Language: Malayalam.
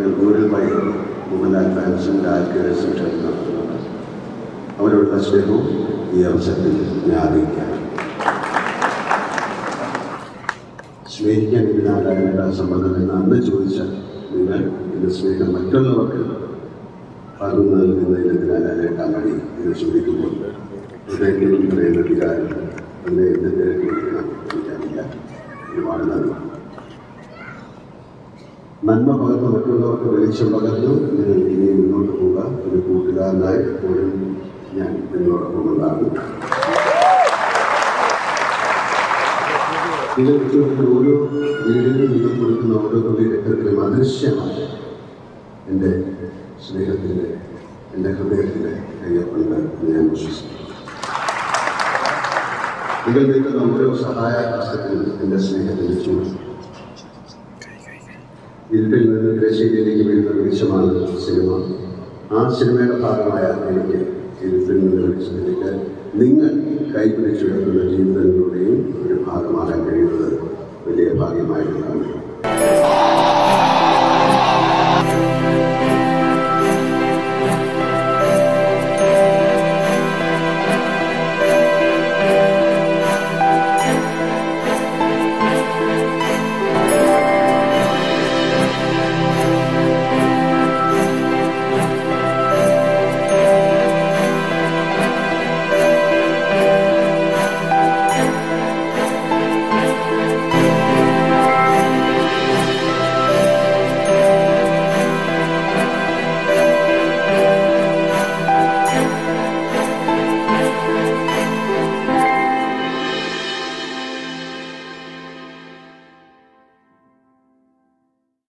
പറഞ്ഞ ഗൂഗിൾ വഴി മോഹൻലാൽ ഫാൻസും ലാൽക്കേഴ്സും ചേർന്ന് നടത്തുന്നുണ്ട് അവരോടുള്ള സ്നേഹവും ഈ അവസരത്തിൽ ഞാൻ അറിയിക്കാം സ്നേഹിക്കാൻ ഇതിനാലായ സമ്മതം എന്ന് അന്ന് ചോദിച്ചാൽ നിങ്ങൾ ഇത് സ്നേഹം മറ്റുള്ളവർക്ക് പകർന്നു നൽകുന്നതിനെതിരാലേക്കാൻ മതി എന്ന് ചോദിക്കുമ്പോൾ ഹൃദയത്തിൽ പറയുന്ന വികാരം അതിനെ എന്ത് തിരക്ക് വിളിക്കണം എനിക്കറിയില്ല ഒരുപാട് നന്ദി നന്മ പകർന്ന് മറ്റുള്ളവർക്ക് വെളിച്ചം പകർന്നു നിങ്ങൾ ഇനി മുന്നോട്ട് പോവുക ഒരു കൂട്ടുകാരനായി എപ്പോഴും ഞാൻ നിങ്ങളോടൊപ്പം ഉണ്ടാകും നിങ്ങൾ ചുറ്റുമുള്ള ഓരോ വീടിനും നിങ്ങൾ കൊടുക്കുന്ന ഓരോ തുള്ളി രക്തത്തിലും അദൃശ്യമായ എൻ്റെ സ്നേഹത്തിൻ്റെ എൻ്റെ ഹൃദയത്തിൻ്റെ കയ്യൊപ്പുണ്ട് എന്ന് ഞാൻ വിശ്വസിക്കുന്നു നിങ്ങൾ നിൽക്കുന്ന ഓരോ സഹായ ഹസ്തത്തിലും എൻ്റെ സ്നേഹത്തിൻ്റെ ചൂട് ഇരുട്ടിൽ നിന്ന് ദേശീയയിലേക്ക് വീഴുന്ന വെളിച്ചമാണ് സിനിമ ആ സിനിമയുടെ ഭാഗമായ എനിക്ക് ഇരുട്ടിൽ നിന്ന് വെളിച്ചത്തിലേക്ക് നിങ്ങൾ കൈപിടിച്ചുയർത്തുന്ന ജീവിതങ്ങളുടെയും ഒരു ഭാഗമാകാൻ കഴിയുന്നത് വലിയ ഭാഗ്യമായിട്ടുണ്ടാകും